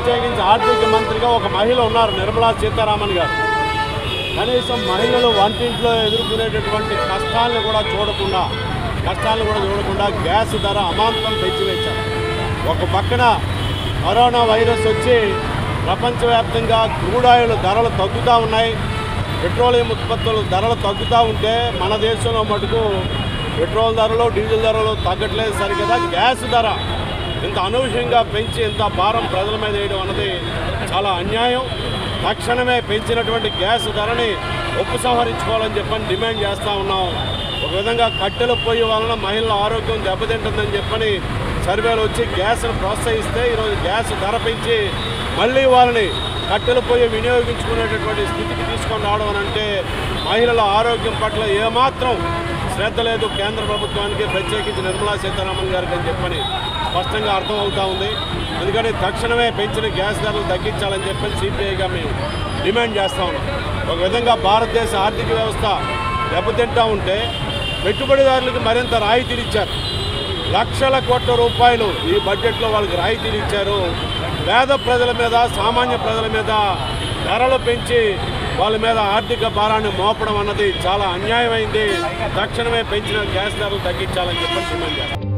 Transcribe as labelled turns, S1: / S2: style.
S1: ప్రత్యేకించి ఆర్థిక మంత్రిగా ఒక మహిళ ఉన్నారు నిర్మలా సీతారామన్ గారు కనీసం మహిళలు వంటింట్లో ఎదుర్కొనేటటువంటి కష్టాలను కూడా చూడకుండా కష్టాలను కూడా చూడకుండా గ్యాస్ ధర అమాంతం పెంచివేశారు ఒక పక్కన కరోనా వైరస్ వచ్చి ప్రపంచవ్యాప్తంగా క్రూడ్ ఆయిల్ ధరలు తగ్గుతూ ఉన్నాయి పెట్రోలియం ఉత్పత్తుల ధరలు తగ్గుతూ ఉంటే మన దేశంలో మటుకు పెట్రోల్ ధరలు డీజిల్ ధరలు తగ్గట్లేదు సరికదా గ్యాస్ ధర ఇంత అనూహ్యంగా పెంచి ఇంత భారం ప్రజల మీద వేయడం అన్నది చాలా అన్యాయం తక్షణమే పెంచినటువంటి గ్యాస్ ధరని ఉపసంహరించుకోవాలని చెప్పని డిమాండ్ చేస్తూ ఉన్నాం ఒక విధంగా కట్టెల పొయ్యి వలన మహిళల ఆరోగ్యం దెబ్బతింటుందని చెప్పని సర్వేలు వచ్చి గ్యాస్ను ప్రోత్సహిస్తే ఈరోజు గ్యాస్ ధర పెంచి మళ్ళీ వాళ్ళని కట్టెల పొయ్యి వినియోగించుకునేటటువంటి స్థితికి తీసుకొని రావడం అని అంటే మహిళల ఆరోగ్యం పట్ల ఏమాత్రం శ్రద్ధ లేదు కేంద్ర ప్రభుత్వానికి ప్రత్యేకించి నిర్మలా సీతారామన్ గారికి అని చెప్పని స్పష్టంగా అర్థమవుతా ఉంది అందుకని తక్షణమే పెంచిన గ్యాస్ ధరలు తగ్గించాలని చెప్పని సిపిఐగా మేము డిమాండ్ చేస్తా ఉన్నాం ఒక విధంగా భారతదేశ ఆర్థిక వ్యవస్థ దెబ్బతింటా ఉంటే పెట్టుబడిదారులకు మరింత రాయితీలు ఇచ్చారు లక్షల కోట్ల రూపాయలు ఈ బడ్జెట్లో వాళ్ళకి రాయితీలు ఇచ్చారు పేద ప్రజల మీద సామాన్య ప్రజల మీద ధరలు పెంచి వాళ్ళ మీద ఆర్థిక భారాన్ని మోపడం అన్నది చాలా అన్యాయమైంది తక్షణమే పెంచిన గ్యాస్ ధరలు తగ్గించాలని చెప్పి డిమాండ్ చేస్తాం